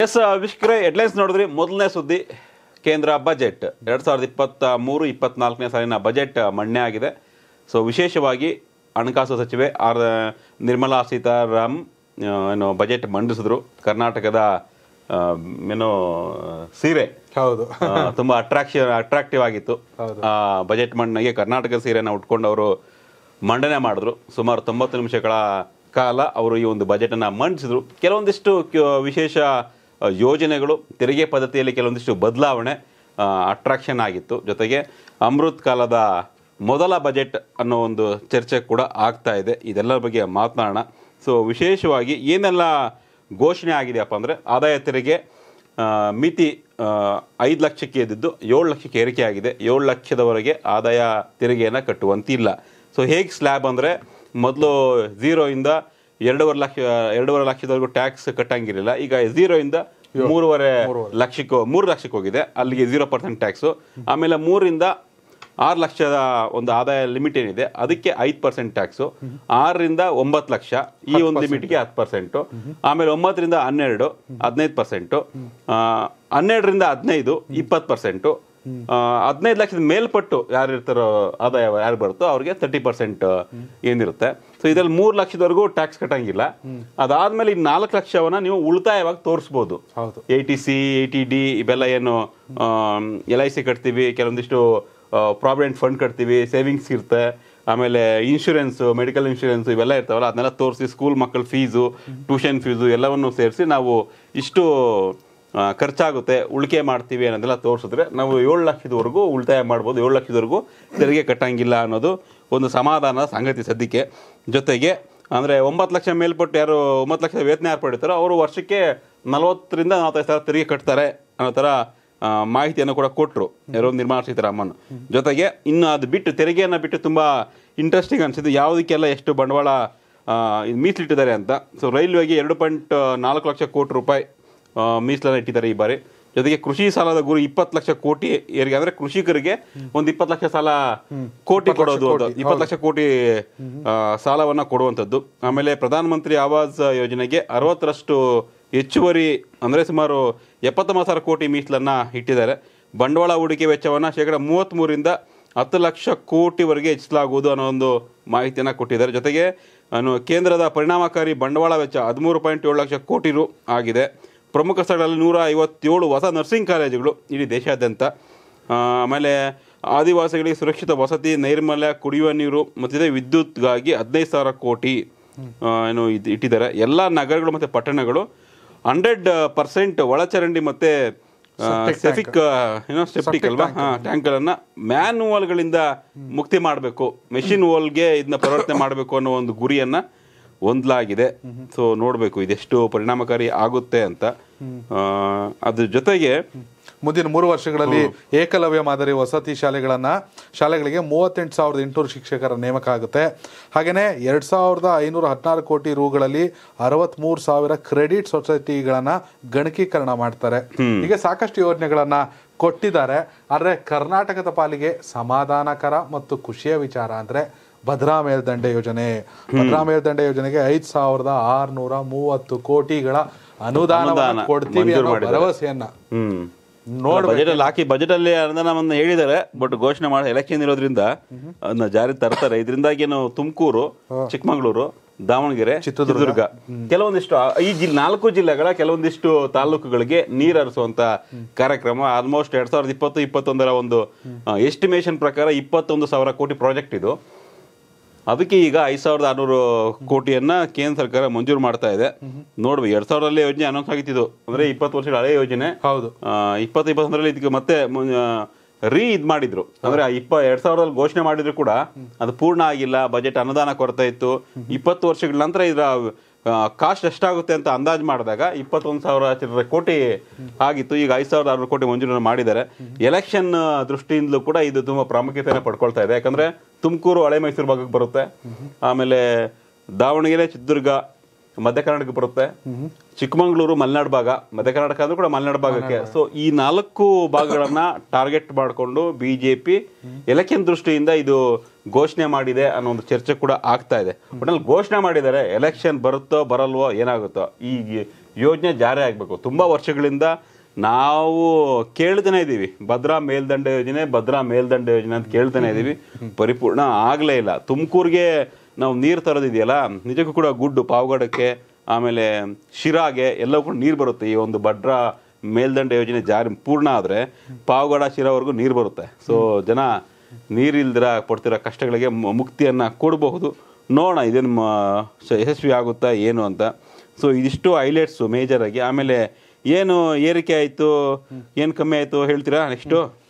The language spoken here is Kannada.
ಎಸ್ ವಿಷ್ಕರೆ ಹೆಡ್ಲೈನ್ಸ್ ನೋಡಿದ್ರಿ ಮೊದಲನೇ ಸುದ್ದಿ ಕೇಂದ್ರ ಬಜೆಟ್ ಎರಡು ಸಾವಿರದ ಇಪ್ಪತ್ತ ಮೂರು ಇಪ್ಪತ್ನಾಲ್ಕನೇ ಸಾಲಿನ ಬಜೆಟ್ ಮಂಡನೆ ಆಗಿದೆ ಸೊ ವಿಶೇಷವಾಗಿ ಹಣಕಾಸು ಸಚಿವೆ ಆರ್ ನಿರ್ಮಲಾ ಸೀತಾರಾಮ್ ಆ, ಏನು ಬಜೆಟ್ ಮಂಡಿಸಿದ್ರು ಕರ್ನಾಟಕದ ಆ, ಏನು ಸೀರೆ ಹೌದು ಆ, ತುಂಬಾ ಅಟ್ರಾಕ್ಷನ್ ಅಟ್ರಾಕ್ಟಿವ್ ಆಗಿತ್ತು ಹೌದು. ಆ ಬಜೆಟ್ ಮಂಡನೆಗೆ ಕರ್ನಾಟಕ ಸೀರೆನ ಉಟ್ಕೊಂಡು ಅವರು ಮಂಡನೆ ಮಾಡಿದ್ರು ಸುಮಾರು ತೊಂಬತ್ತು ನಿಮಿಷಗಳ ಕಾಲ ಅವರು ಈ ಒಂದು ಬಜೆಟನ್ನು ಮಂಡಿಸಿದ್ರು ಕೆಲವೊಂದಿಷ್ಟು ಕ- ವಿಶೇಷ ಆ, ಯೋಜನೆಗಳು ತೆರಿಗೆ ಪದ್ಧತಿಯಲ್ಲಿ ಕೆಲವೊಂದಿಷ್ಟು ಬದಲಾವಣೆ ಅಟ್ರಾಕ್ಷನ್ ಆಗಿತ್ತು ಜೊತೆಗೆ ಅಮೃತ್ ಕಾಲದ ಮೊದಲ ಬಜೆಟ್ ಅನ್ನೋ ಒಂದು ಚರ್ಚೆ ಕೂಡ ಆಗ್ತಾ ಇದೆ ಇದೆಲ್ಲರ ಬಗ್ಗೆ ಮಾತನಾಡೋಣ ಸೊ ವಿಶೇಷವಾಗಿ ಏನೆಲ್ಲ ಘೋಷಣೆ ಆಗಿದೆಯಪ್ಪ ಅಂದರೆ ಆದಾಯ ತೆರಿಗೆ ಆ, ಮಿತಿ ಐದು ಲಕ್ಷಕ್ಕೆ ಇದ್ದಿದ್ದು ಏಳು ಲಕ್ಷಕ್ಕೆ ಏರಿಕೆ ಆಗಿದೆ ಏಳು ಲಕ್ಷದವರೆಗೆ ಆದಾಯ ತೆರಿಗೆಯನ್ನು ಕಟ್ಟುವಂತಿಲ್ಲ ಸೊ ಹೇಗೆ ಸ್ಲ್ಯಾಬ್ ಅಂದರೆ ಮೊದಲು ಝೀರೋಯಿಂದ ಎರಡೂವರೆ ಲಕ್ಷ ಎರಡೂವರೆ ಲಕ್ಷದವರೆಗೂ ಟ್ಯಾಕ್ಸ್ ಕಟ್ಟಂಗಿರಲಿಲ್ಲ ಈಗ ಝೀರೋಯಿಂದ ಮೂರುವರೆ ಲಕ್ಷಕ್ಕೆ ಮೂರು ಲಕ್ಷಕ್ಕೆ ಹೋಗಿದೆ ಅಲ್ಲಿಗೆ ಝೀರೋ ಪರ್ಸೆಂಟ್ ಟ್ಯಾಕ್ಸು ಆಮೇಲೆ ಮೂರಿಂದ ಆರು ಲಕ್ಷದ ಒಂದು ಆದಾಯ ಲಿಮಿಟ್ ಏನಿದೆ ಅದಕ್ಕೆ ಐದು ಪರ್ಸೆಂಟ್ ಟ್ಯಾಕ್ಸು ಆರರಿಂದ ಒಂಬತ್ತು ಲಕ್ಷ ಈ ಒಂದು ಲಿಮಿಟ್ಗೆ ಹತ್ತು ಪರ್ಸೆಂಟು ಆಮೇಲೆ ಒಂಬತ್ತರಿಂದ ಹನ್ನೆರಡು ಹದಿನೈದು ಪರ್ಸೆಂಟು ಹನ್ನೆರಡರಿಂದ ಹದಿನೈದು ಇಪ್ಪತ್ತು ಪರ್ಸೆಂಟು ಹದಿನೈದು ಲಕ್ಷದ ಮೇಲ್ಪಟ್ಟು ಯಾರು ಇರ್ತಾರೋ ಆದಾಯ ಯಾರು ಬರುತ್ತೋ ಅವ್ರಿಗೆ ತರ್ಟಿ ಪರ್ಸೆಂಟ್ ಏನಿರುತ್ತೆ ಸೊ ಇದ್ರಲ್ಲಿ ಮೂರು ಲಕ್ಷದವರೆಗೂ ಟ್ಯಾಕ್ಸ್ ಕಟ್ಟಂಗಿಲ್ಲ ಅದಾದ್ಮೇಲೆ ಈ ನಾಲ್ಕು ಲಕ್ಷವನ್ನ ನೀವು ಉಳಿತಾಯವಾಗಿ ತೋರಿಸ್ಬೋದು ಹೌದು A T C A T D ಇವೆಲ್ಲ ಏನು ಎಲ್ ಐ ಸಿ ಕಟ್ತೀವಿ ಕೆಲವೊಂದಿಷ್ಟು ಪ್ರಾವಿಡೆಂಟ್ ಫಂಡ್ ಕಟ್ತೀವಿ ಸೇವಿಂಗ್ಸ್ ಇರುತ್ತೆ ಆಮೇಲೆ ಇನ್ಶೂರೆನ್ಸ್ ಮೆಡಿಕಲ್ ಇನ್ಶೂರೆನ್ಸ್ ಇವೆಲ್ಲ ಇರ್ತಾವಲ್ಲ ಅದನ್ನೆಲ್ಲ ತೋರಿಸಿ ಸ್ಕೂಲ್ ಮಕ್ಕಳ ಫೀಸು ಟ್ಯೂಷನ್ ಫೀಸು ಎಲ್ಲವನ್ನು ಸೇರಿಸಿ ನಾವು ಇಷ್ಟು ಆ, ಖರ್ಚಾಗುತ್ತೆ ಉಳಿಕೆ ಮಾಡ್ತೀವಿ ಅನ್ನೋದೆಲ್ಲ ತೋರಿಸಿದ್ರೆ ನಾವು ಏಳು ಲಕ್ಷದವರೆಗೂ ಉಳಿತಾಯ ಮಾಡ್ಬೋದು ಏಳು ಲಕ್ಷದವರೆಗೂ ತೆರಿಗೆ ಕಟ್ಟಂಗಿಲ್ಲ ಅನ್ನೋದು ಒಂದು ಸಮಾಧಾನದ ಸಂಗತಿ ಸದ್ಯಕ್ಕೆ ಜೊತೆಗೆ ಅಂದರೆ ಒಂಬತ್ತು ಲಕ್ಷ ಮೇಲ್ಪಟ್ಟು ಯಾರು ಒಂಬತ್ತು ಲಕ್ಷ ವೇತನ ಯಾರು ಪಡಿತಾರೋ ಅವರು ವರ್ಷಕ್ಕೆ ನಲವತ್ತರಿಂದ ನಲವತ್ತೈದು ಸಾವಿರ ತೆರಿಗೆ ಕಟ್ತಾರೆ ಅನ್ನೋ ಥರ ಆ, ಮಾಹಿತಿಯನ್ನು ಕೂಡ ಕೊಟ್ಟರು ಯಾರೋ ನಿರ್ಮಲಾ ಸೀತಾರಾಮನ್ ಜೊತೆಗೆ ಇನ್ನು ಅದು ಬಿಟ್ಟು ತೆರಿಗೆಯನ್ನು ಬಿಟ್ಟು ತುಂಬ ಇಂಟ್ರೆಸ್ಟಿಂಗ್ ಅನಿಸಿದ್ದು ಯಾವುದಕ್ಕೆಲ್ಲ ಎಷ್ಟು ಬಂಡವಾಳ ಆ, ಇದು ಮೀಸಲಿಟ್ಟಿದ್ದಾರೆ ಅಂತ ಸೊ ರೈಲ್ವೆಗೆ ಎರಡು ಪಾಯಿಂಟ್ ನಾಲ್ಕು ಲಕ್ಷ ಕೋಟಿ ರೂಪಾಯಿ ಆ, ಮೀಸಲನ್ನು ಇಟ್ಟಿದ್ದಾರೆ ಈ ಬಾರಿ ಜೊತೆಗೆ ಕೃಷಿ ಸಾಲದ ಗುರಿ ಇಪ್ಪತ್ತು ಲಕ್ಷ ಕೋಟಿ ಏರಿಗೆ ಅಂದ್ರೆ ಕೃಷಿಕರಿಗೆ ಒಂದು ಇಪ್ಪತ್ತು ಲಕ್ಷ ಸಾಲ ಕೋಟಿ ಕೊಡೋದು ಅಂತ ಇಪ್ಪತ್ತು ಲಕ್ಷ ಕೋಟಿ ಆ, ಸಾಲವನ್ನ ಕೊಡುವಂಥದ್ದು ಆಮೇಲೆ ಪ್ರಧಾನ ಮಂತ್ರಿ ಆವಾಸ್ ಯೋಜನೆಗೆ ಅರವತ್ತರಷ್ಟು ಹೆಚ್ಚುವರಿ ಅಂದ್ರೆ ಸುಮಾರು ಎಪ್ಪತ್ತೊಂಬತ್ತು ಸಾವಿರ ಕೋಟಿ ಮೀಸಲನ್ನ ಇಟ್ಟಿದ್ದಾರೆ ಬಂಡವಾಳ ಹೂಡಿಕೆ ವೆಚ್ಚವನ್ನ ಶೇಕಡ ಮೂವತ್ತ್ಮೂರಿಂದ ಹತ್ತು ಲಕ್ಷ ಕೋಟಿವರೆಗೆ ಹೆಚ್ಚಿಸಲಾಗುವುದು ಅನ್ನೋ ಒಂದು ಮಾಹಿತಿಯನ್ನು ಕೊಟ್ಟಿದ್ದಾರೆ ಜೊತೆಗೆ ಅನ್ನು ಕೇಂದ್ರದ ಪರಿಣಾಮಕಾರಿ ಬಂಡವಾಳ ವೆಚ್ಚ ಹದಿಮೂರು ಪಾಯಿಂಟ್ ಏಳು ಲಕ್ಷ ಕೋಟಿ ರು ಆಗಿದೆ ಪ್ರಮುಖ ಸ್ಥಳಗಳಲ್ಲಿ ನೂರ ಐವತ್ತೇಳು ಹೊಸ ನರ್ಸಿಂಗ್ ಕಾಲೇಜುಗಳು ಇಡೀ ದೇಶಾದ್ಯಂತ ಆ, ಆಮೇಲೆ ಆದಿವಾಸಿಗಳಿಗೆ ಸುರಕ್ಷಿತ ವಸತಿ ನೈರ್ಮಲ್ಯ ಕುಡಿಯುವ ನೀರು ಮತ್ತು ವಿದ್ಯುತ್ಗಾಗಿ ಹದಿನೈದು ಸಾವಿರ ಕೋಟಿ ಆ, ಏನು ಇದು ಇಟ್ಟಿದ್ದಾರೆ ಎಲ್ಲ ನಗರಗಳು ಮತ್ತು ಪಟ್ಟಣಗಳು ಹಂಡ್ರೆಡ್ ಪರ್ಸೆಂಟ್ ಒಳಚರಂಡಿ ಮತ್ತೆ ಸೆಫಿಕ್ ಏನೋ ಸೆಪ್ಟಿಕ್ ಅಲ್ವಾ ಟ್ಯಾಂಕ್ಗಳನ್ನ ಮ್ಯಾನುವಲ್ಗಳಿಂದ ಮುಕ್ತಿ ಮಾಡಬೇಕು ಮೆಷಿನ್ ಓಲ್ಗೆ ಇದನ್ನ ಪರಿವರ್ತನೆ ಮಾಡಬೇಕು ಅನ್ನೋ ಒಂದು ಗುರಿಯನ್ನ ಹೊಂದಲಾಗಿದೆ ಸೊ ನೋಡಬೇಕು ಇದೆಷ್ಟು ಪರಿಣಾಮಕಾರಿ ಆಗುತ್ತೆ ಅಂತ ಆ, ಅದ್ರ ಜೊತೆಗೆ ಮುಂದಿನ ಮೂರು ವರ್ಷಗಳಲ್ಲಿ ಏಕಲವ್ಯ ಮಾದರಿ ವಸತಿ ಶಾಲೆಗಳನ್ನ ಶಾಲೆಗಳಿಗೆ ಮೂವತ್ತೆಂಟು ಸಾವಿರದ ಎಂಟುನೂರು ಶಿಕ್ಷಕರ ನೇಮಕ ಆಗುತ್ತೆ ಹಾಗೆಯೇ ಎರಡ್ ಸಾವಿರದ ಐನೂರ ಹದಿನಾರು ಕೋಟಿ ರೂಗಳಲ್ಲಿ ಅರವತ್ಮೂರು ಸಾವಿರ ಕ್ರೆಡಿಟ್ ಸೊಸೈಟಿಗಳನ್ನ ಗಣಕೀಕರಣ ಮಾಡ್ತಾರೆ ಹೀಗೆ ಸಾಕಷ್ಟು ಯೋಜನೆಗಳನ್ನ ಕೊಟ್ಟಿದ್ದಾರೆ ಆದ್ರೆ ಕರ್ನಾಟಕದ ಪಾಲಿಗೆ ಸಮಾಧಾನಕರ ಮತ್ತು ಖುಷಿಯ ವಿಚಾರ ಅಂದ್ರೆ ಭದ್ರಾ ಮೇಲ್ದಂಡೆ ಯೋಜನೆ ಭದ್ರಾ ಮೇಲ್ದಂಡೆ ಯೋಜನೆಗೆ ಐದ್ ಸಾವಿರದ ಆರ್ನೂರ ಮೂವತ್ತು ಕೋಟಿಗಳ ಅನುದಾನ ಅನುದಾನ ಕೊಡ್ತೀವಿ ಮಂಜೂರು ಅನ್ನೋ ಮಾಡಿದ್ದಾರೆ. ಭರವಸೆಯನ್ನ ಹ್ಮ್ ನೋಡ್ಬೇಕು. ಬಜೆಟ್ ಅಲ್ಲಿ ಹಾಕಿ ಬಜೆಟ್ ಅಲ್ಲಿ ಅನುದಾನವನ್ನು ಹೇಳಿದ್ದಾರೆ ಬಟ್ ಘೋಷಣೆ ಮಾಡಿ ಎಲೆಕ್ಷನ್ ಇರೋದ್ರಿಂದ ಅದನ್ನ ಜಾರಿ ತರ್ತಾರೆ ಇದರಿಂದಾಗಿ ಏನು ತುಮಕೂರು ಚಿಕ್ಕಮಗಳೂರು ದಾವಣಗೆರೆ ಚಿತ್ರದುರ್ಗ ಕೆಲವೊಂದಿಷ್ಟು ಆ- ಈ ಜಿಲ್ಲೆ ನಾಲ್ಕು ಜಿಲ್ಲೆಗಳ ಕೆಲವೊಂದಿಷ್ಟು ತಾಲೂಕುಗಳಿಗೆ ನೀರು ಹರಿಸುವಂತ ಕಾರ್ಯಕ್ರಮ ಆಲ್ಮೋಸ್ಟ್ ಎರಡ್ ಸಾವಿರದ ಇಪ್ಪತ್ತು ಇಪ್ಪತ್ತೊಂದರ ಒಂದು ಎಸ್ಟಿಮೇಷನ್ ಪ್ರಕಾರ ಇಪ್ಪತ್ತೊಂದು ಸಾವಿರ ಕೋಟಿ ಪ್ರಾಜೆಕ್ಟ್ ಇದು ಅದಕ್ಕೆ ಈಗ ಐದ್ ಸಾವಿರದ ಆರ್ನೂರು ಕೋಟಿಯನ್ನ ಕೇಂದ್ರ ಸರ್ಕಾರ ಮಂಜೂರು ಮಾಡ್ತಾ ಇದೆ ನೋಡ್ಬೇಕು ಎರಡ್ ಸಾವಿರದಲ್ಲಿ ಯೋಜನೆ ಅನೌನ್ಸ್ ಆಗಿತ್ತು ಅಂದ್ರೆ ಇಪ್ಪತ್ತು ವರ್ಷಗಳ ಹಳೆ ಯೋಜನೆ ಹೌದು ಆ, ಇಪ್ಪತ್ತು ಇಪ್ಪತ್ತೊಂದರಲ್ಲಿ ಇದಕ್ಕೆ ಮತ್ತೆ ರೀ ಇದ್ ಮಾಡಿದ್ರು ಅಂದ್ರೆ ಆ ಇಪ್ಪ ಎರಡ್ ಸಾವಿರದಲ್ಲಿ ಘೋಷಣೆ ಮಾಡಿದ್ರು ಕೂಡ ಅದು ಪೂರ್ಣ ಆಗಿಲ್ಲ ಬಜೆಟ್ ಅನುದಾನ ಕೊರತೆ ಇತ್ತು ಇಪ್ಪತ್ತು ವರ್ಷಗಳ ನಂತರ ಇದರ ಕಾಸ್ಟ್ ಎಷ್ಟಾಗುತ್ತೆ ಅಂತ ಅಂದಾಜು ಮಾಡಿದಾಗ ಇಪ್ಪತ್ತೊಂದು ಸಾವಿರ ಚಿಲ್ಲರೆ ಕೋಟಿ ಆಗಿತ್ತು ಈಗ ಐದು ಸಾವಿರದ ಆರುನೂರು ಕೋಟಿ ಮಂಜೂರು ಮಾಡಿದ್ದಾರೆ ಎಲೆಕ್ಷನ್ ದೃಷ್ಟಿಯಿಂದಲೂ ಕೂಡ ಇದು ತುಂಬಾ ಪ್ರಾಮುಖ್ಯತೆಯನ್ನು ಪಡ್ಕೊಳ್ತಾ ಇದೆ ಯಾಕಂದ್ರೆ ತುಮಕೂರು ಹಳೆ ಮೈಸೂರು ಭಾಗಕ್ಕೆ ಬರುತ್ತೆ ಆಮೇಲೆ ದಾವಣಗೆರೆ ಚಿತ್ರದುರ್ಗ ಮಧ್ಯ ಕರ್ನಾಟಕ ಬರುತ್ತೆ ಚಿಕ್ಕಮಂಗ್ಳೂರು ಮಲೆನಾಡು ಭಾಗ ಮಧ್ಯ ಕರ್ನಾಟಕ ಅಂದ್ರೂ ಕೂಡ ಮಲೆನಾಡು ಭಾಗಕ್ಕೆ ಸೊ ಈ ನಾಲ್ಕು ಭಾಗಗಳನ್ನ ಟಾರ್ಗೆಟ್ ಮಾಡಿಕೊಂಡು ಬಿಜೆಪಿ ಎಲೆಕ್ಷನ್ ದೃಷ್ಟಿಯಿಂದ ಇದು ಘೋಷಣೆ ಮಾಡಿದೆ ಅನ್ನೋ ಒಂದು ಚರ್ಚೆ ಕೂಡ ಆಗ್ತಾ ಇದೆ ಒಟ್ನಲ್ಲಿ ಘೋಷಣೆ ಮಾಡಿದ್ದಾರೆ ಎಲೆಕ್ಷನ್ ಬರುತ್ತೋ ಬರಲ್ವೋ ಏನಾಗುತ್ತೋ ಈ ಯೋಜನೆ ಜಾರಿ ಆಗಬೇಕು ತುಂಬ ವರ್ಷಗಳಿಂದ ನಾವು ಕೇಳ್ತಾನೆ ಇದ್ದೀವಿ ಭದ್ರಾ ಮೇಲ್ದಂಡೆ ಯೋಜನೆ ಭದ್ರಾ ಮೇಲ್ದಂಡೆ ಯೋಜನೆ ಅಂತ ಕೇಳ್ತಾನೆ ಇದ್ದೀವಿ ಪರಿಪೂರ್ಣ ಆಗಲೇ ಇಲ್ಲ ತುಮಕೂರಿಗೆ ನಾವು ನೀರು ತರೋದಿದೆಯಲ್ಲ ನಿಜಕ್ಕೂ ಕೂಡ ಗುಡ್ಡು ಪಾವಗಡಕ್ಕೆ ಆಮೇಲೆ ಶಿರಾಗೆ ಎಲ್ಲವೂ ಕೂಡ ನೀರು ಬರುತ್ತೆ ಈ ಒಂದು ಭದ್ರಾ ಮೇಲ್ದಂಡೆ ಯೋಜನೆ ಜಾರಿ ಪೂರ್ಣ ಆದರೆ ಪಾವಗಡ ಶಿರಾವರೆಗೂ ನೀರು ಬರುತ್ತೆ ಸೊ ಜನ ನೀರಿಲ್ದಿರ ಪಡ್ತಿರೋ ಕಷ್ಟಗಳಿಗೆ ಮ- ಮುಕ್ತಿಯನ್ನು ಕೊಡಬಹುದು ನೋಡೋಣ ಇದೇನು ಮ- ಸ- ಯಶಸ್ವಿ ಆಗುತ್ತಾ ಏನು ಅಂತ ಸೊ ಇದಿಷ್ಟು ಹೈಲೈಟ್ಸು ಮೇಜರಾಗಿ ಆಮೇಲೆ ಏನು ಏರಿಕೆ ಆಯಿತು ಏನು ಕಮ್ಮಿ ಆಯಿತು ಹೇಳ್ತೀರಾ ನೆಕ್ಸ್ಟು